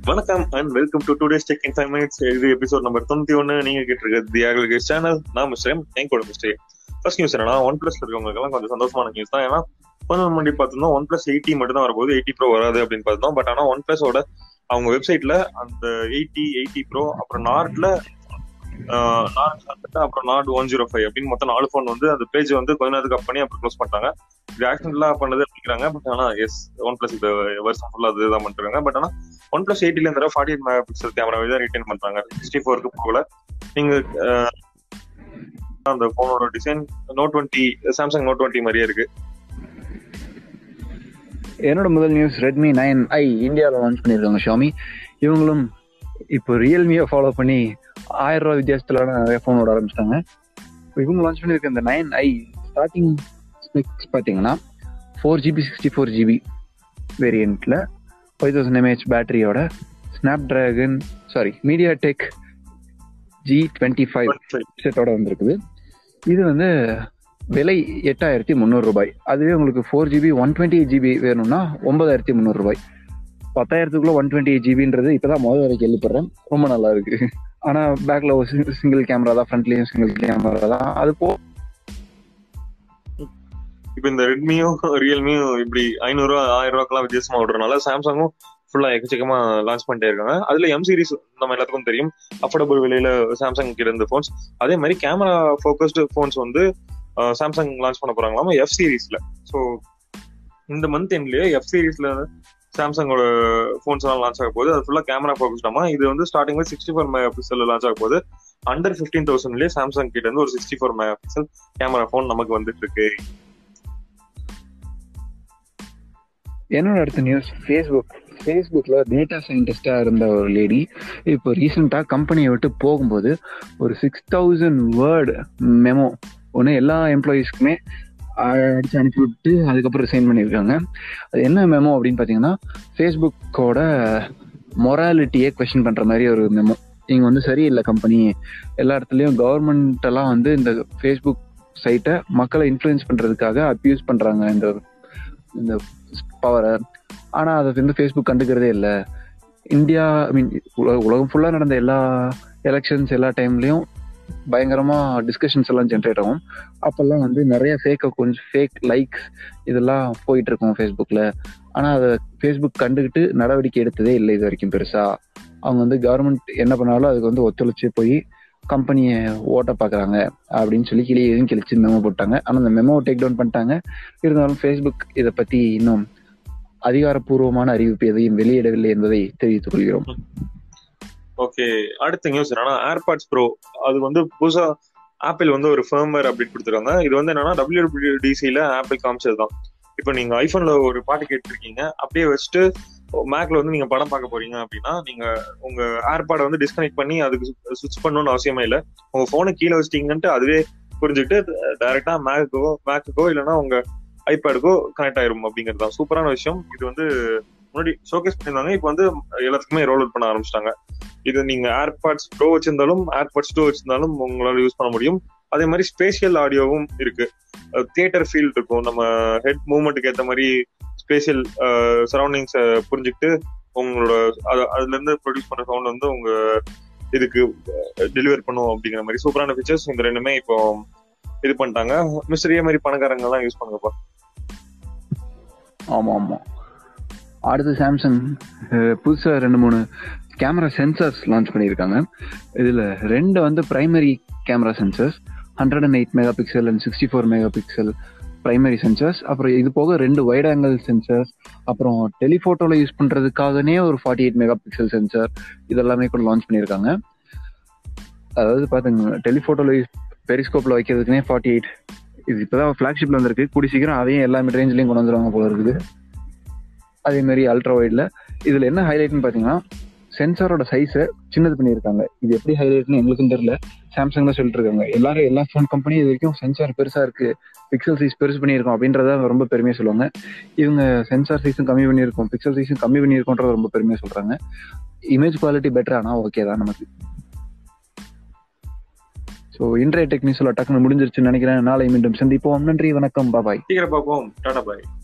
வணக்கம் and welcome to today's tech in five minutes இது episode number தொண்ணூத்தி ஒன்னு நீங்க கேட்டிருக்கிறது தி ஆகல் சேனல் நான் மிஸ்டர் என் கூட மிஸ்டர் ஃபர்ஸ்ட் நியூஸ் என்னன்னா ஒன் பிளஸ் இருக்கவங்களுக்கு எல்லாம் கொஞ்சம் சந்தோஷமான நியூஸ் தான் ஏன்னா கொஞ்சம் முன்னாடி பார்த்தோம்னா ஒன் பிளஸ் எயிட்டி மட்டும் தான் வரப்போகுது எயிட்டி ப்ரோ வராது அப்படின்னு பார்த்தோம் பட் ஆனால் ஒன் பிளஸோட அவங்க வெப்சைட்ல அந்த எயிட்டி எயிட்டி ப்ரோ அப்புறம் நார்ட்ல நார்ட் அப்புறம் நாட் ஒன் ஜீரோ ஃபைவ் அப்படின்னு மொத்தம் நாலு ஃபோன் வந்து அந்த பேஜ் வந்து கொஞ்ச நேரத்துக்கு அப் பண்ணி அப்புறம் க்ளோஸ் பண்ணிட்டாங்க இது ஆக்சிடென்ட்லா பண்ணது அப்படிங்கிறாங்க பட் ஆனா எஸ் ஒன் பிளஸ் இந்த வருஷம் ஃபுல்லா அதுதான் பண்றாங்க பட் ஆனா ஒன் பிளஸ் எயிட்டில இந்த forty eight megapixel camera தான் ரிட்டைன் பண்றாங்க சிக்ஸ்டி ஃபோருக்கு போகல நீங்க அஹ், அந்த போனோட design Note twenty Samsung Note twenty மாதிரியே இருக்கு என்னோட முதல் நியூஸ் ரெட்மி நைன் ஐ இந்தியாவில் லான்ச் பண்ணியிருக்காங்க ஷாமி இவங்களும் இப்போ ரியல்மியை ஃபாலோ பண்ணி ஆயிரம் ரூபா வித்தியாசத்துல நிறைய ஃபோன் விட ஆரம்பிச்சிட்டாங்க இப்போ இவங்க லான்ச் பண்ணியிருக்க இந்த நைன் ஐ ஸ்டார்டிங் ஸ்பெக்ஸ் பார்த்தீங்கன்னா four GB sixty four GB வேரியண்ட்டில் ஃபைவ் தௌசண்ட் எம்ஏஹெச் பேட்டரியோட Snapdragon sorry MediaTek G twenty five செட்டோட வந்திருக்குது இது வந்து விலை எட்டாயிரத்தி முந்நூறு ரூபாய் அதுவே உங்களுக்கு four GB one twenty eight GB வேணும்னா ஒன்பதாயிரத்தி முந்நூறு ரூபாய் பத்தாயிரத்துக்குள்ள ஒன் டுவெண்ட்டி எயிட் ஜிபின்றது இப்பதான் முதல் வரை கேள்விப்படுறேன் ரொம்ப நல்லா இருக்கு ஆனா பேக்ல ஒரு சிங்கிள் கேமரா தான் ஃப்ரண்ட்லயும் சிங்கிள் கேமரா தான் அது போ இப்போ இந்த ரெட்மியும் ரியல்மியும் இப்படி ஐநூறு ரூபா ஆயிரம் ரூபாய்க்கெல்லாம் வித்தியாசமா விடுறதுனால சாம்சங்கும் ஃபுல்லா எக்கச்சக்கமா லான்ச் பண்ணிட்டே இருக்காங்க அதுல எம் சீரிஸ் நம்ம எல்லாத்துக்கும் தெரியும் அஃபோர்டபுள் விலையில சாம்சங் இருந்த போன்ஸ் அதே மாதிரி கேமரா ஃபோக்கஸ்டு போன்ஸ் வந்து சாம்சங் லான்ச் பண்ண போறாங்களாமா எஃப் சீரிஸ்ல ஸோ இந்த மந்த் எண்ட்லயே எஃப் சீரிஸ்ல சாம்சங்கோட ஃபோன்ஸ் எல்லாம் லான்ச் ஆக போகுது அது ஃபுல்லா கேமரா ஃபோக்கஸ்டாமா இது வந்து starting sixty four megapixel launch ஆக போகுது அண்டர் ஃபிஃப்டீன் தௌசண்ட்லயே சாம்சங் கிட்ட இருந்து ஒரு sixty four megapixel camera phone நமக்கு வந்துட்டு இருக்கு என்னோட அடுத்த நியூஸ் ஃபேஸ்புக் ஃபேஸ்புக்கில் டேட்டா சயின்டிஸ்டாக இருந்த ஒரு லேடி இப்போ ரீசெண்டாக கம்பெனியை விட்டு போகும்போது ஒரு சிக்ஸ் தௌசண்ட் வேர்டு மெமோ ஒன்று எல்லா எம்ப்ளாயீஸ்க்குமே அடிச்சு அனுப்பி விட்டு அதுக்கப்புறம் ரிசைன் பண்ணியிருக்காங்க அது என்ன மெமோ அப்படின்னு பார்த்தீங்கன்னா ஃபேஸ்புக்கோட மொராலிட்டியை கொஷின் பண்ணுற மாதிரி ஒரு மெமோ இங்கே வந்து சரியில்லை கம்பெனி எல்லா இடத்துலையும் கவர்மெண்ட் எல்லாம் வந்து இந்த ஃபேஸ்புக் சைட்டை மக்களை இன்ஃப்ளூயன்ஸ் பண்ணுறதுக்காக அப்யூஸ் பண்ணுறாங்க இந்த இந்த பவரை ஆனால் அதை வந்து ஃபேஸ்புக் கண்டுக்கிறதே இல்லை இந்தியா ஐ மீன் உலகம் ஃபுல்லாக நடந்த எல்லா எலெக்ஷன்ஸ் எல்லா டைம்லையும் பயங்கரமாக டிஸ்கஷன்ஸ் எல்லாம் ஜென்ரேட் ஆகும் அப்போல்லாம் வந்து நிறைய ஃபேக் அக்கௌண்ட்ஸ் ஃபேக் லைக்ஸ் இதெல்லாம் போயிட்டு இருக்கும் ஃபேஸ்புக்கில் ஆனால் அதை ஃபேஸ்புக் கண்டுக்கிட்டு நடவடிக்கை எடுத்ததே இல்லை இது வரைக்கும் பெருசாக அவங்க வந்து கவர்மெண்ட் என்ன பண்ணாலும் அதுக்கு வந்து ஒத்துழைச்சு போய் கம்பெனியை ஓட்ட பார்க்குறாங்க அப்படின்னு சொல்லி கிளி எதுவும் கிழிச்சு மெமோ போட்டாங்க ஆனால் அந்த மெமோ டேக் டவுன் பண்ணிட்டாங்க இருந்தாலும் ஃபேஸ்புக் இதை பற்றி இன்னும் அதிகாரப்பூர்வமான அறிவிப்பு எதையும் வெளியிடவில்லை என்பதை தெரிவித்துக் கொள்கிறோம் ஓகே அடுத்த நியூஸ் என்னன்னா ஏர்பாட்ஸ் ப்ரோ அது வந்து புதுசா ஆப்பிள் வந்து ஒரு ஃபர்ம்வேர் அப்டேட் கொடுத்துருக்காங்க இது வந்து என்னன்னா டபிள்யூடிசில ஆப்பிள் காமிச்சது தான் இப்போ நீங்க ஐபோன்ல ஒரு பாட்டு கேட்டிருக்கீங்க அப்படியே வச்சுட்டு மேக்ல வந்து நீங்க படம் பார்க்க போறீங்க அப்படின்னா நீங்க உங்க ஏர்பாடை வந்து டிஸ்கனெக்ட் பண்ணி அதுக்கு சுவிட்ச் பண்ணணும்னு அவசியமே இல்லை உங்க போனை கீழே வச்சிட்டீங்கன்ட்டு அதுவே புரிஞ்சுட்டு டைரக்டா மேக்குக்கோ மேக்குக்கோ இல்லைன்னா உங்க ஐபேடுக்கோ கனெக்ட் ஆயிரும் அப்படிங்கிறது தான் சூப்பரான விஷயம் இது வந்து முன்னாடி ஷோகேஸ் பண்ணியிருந்தாங்க இப்போ வந்து எல்லாத்துக்குமே ரோல் அவுட் பண்ண ஆரம்பிச்சிட்டாங்க இது நீங்க ஏர்பாட்ஸ் ப்ரோ வச்சிருந்தாலும் ஏர்பாட்ஸ் டூ வச்சிருந்தாலும் உங்களால யூஸ் பண்ண முடியும் அதே மாதிரி ஸ்பேஷியல் ஆடியோவும் இருக்கு தியேட்டர் ஃபீல் இருக்கும் நம்ம ஹெட் மூவ்மெண்ட்டுக்கு ஏற்ற மாதிரி ஸ்பேஷியல் சரௌண்டிங்ஸை புரிஞ்சுக்கிட்டு உங்களோட அது- அதுல இருந்து ப்ரொடியூஸ் பண்ற சவுண்ட் வந்து உங்க இதுக்கு டெலிவர் பண்ணும் அப்படிங்கிற மாதிரி சூப்பரான ஃபீச்சர்ஸ் இந்த ரெண்டுமே இப்போ இது பண்ணிட்டாங்க மிஸ்டரிய மாதிரி பணக்காரங்க எல்லாம் யூஸ் பண்ணுங்கப்பா ஆமாம் ஆமாம் அடுத்து சாம்சங் புதுசாக ரெண்டு மூணு கேமரா சென்சார்ஸ் லான்ச் பண்ணியிருக்காங்க இதில் ரெண்டு வந்து primary camera sensors hundred and eight megapixel and sixty four megapixel primary sensors அப்புறம் இது போக ரெண்டு வைட் ஆங்கிள் சென்சர்ஸ் அப்புறம் டெலிஃபோட்டோவில் யூஸ் பண்ணுறதுக்காகனே ஒரு forty eight megapixel sensor இதெல்லாமே கூட லான்ச் பண்ணியிருக்காங்க அதாவது பார்த்துங்க டெலிஃபோட்டோவில் யூஸ் பெரிஸ்கோப்பில் வைக்கிறதுக்குனே ஃபார்ட்டி எயிட் இது இப்போதான் ஃப்ளாக்ஷிப்ல வந்திருக்கு கூடி சீக்கிரம் அதையும் எல்லா மிட் ரேஞ்சிலையும் கொண்டு வந்துருவாங்க போல இருக்குது அதே மாதிரி அல்ட்ரா வைட்ல இதுல என்ன ஹைலைட்னு பாத்தீங்கன்னா சென்சாரோட சைஸை சின்னது பண்ணியிருக்காங்க இது எப்படி ஹைலைட்னு எங்களுக்கும் தெரியல சாம்சங் தான் சொல்லிட்டு இருக்காங்க எல்லாரும் எல்லா ஃபோன் கம்பெனியும் இது வரைக்கும் சென்சார் பெருசா இருக்கு பிக்சல் சைஸ் பெருசு பண்ணியிருக்கோம் அப்படின்றத ரொம்ப பெருமையா சொல்லுவாங்க இவங்க சென்சார் சைஸும் கம்மி பண்ணியிருக்கோம் பிக்சல் சைஸும் கம்மி பண்ணியிருக்கோன்றத ரொம்ப பெருமையா சொல்றாங்க இமேஜ் குவாலிட்டி பெட்டர் ஆனா ஓகே தான் நமக்கு ஸோ இன்றைய டெக்னிக்ஸில் டக்குன்னு முடிஞ்சிருச்சுன்னு நினைக்கிறேன் நாளை மீண்டும் சந்திப்போம் நன்றி வணக்கம் பாபாய் சீக்கிரம் பார்ப்போம் டாடா பாய்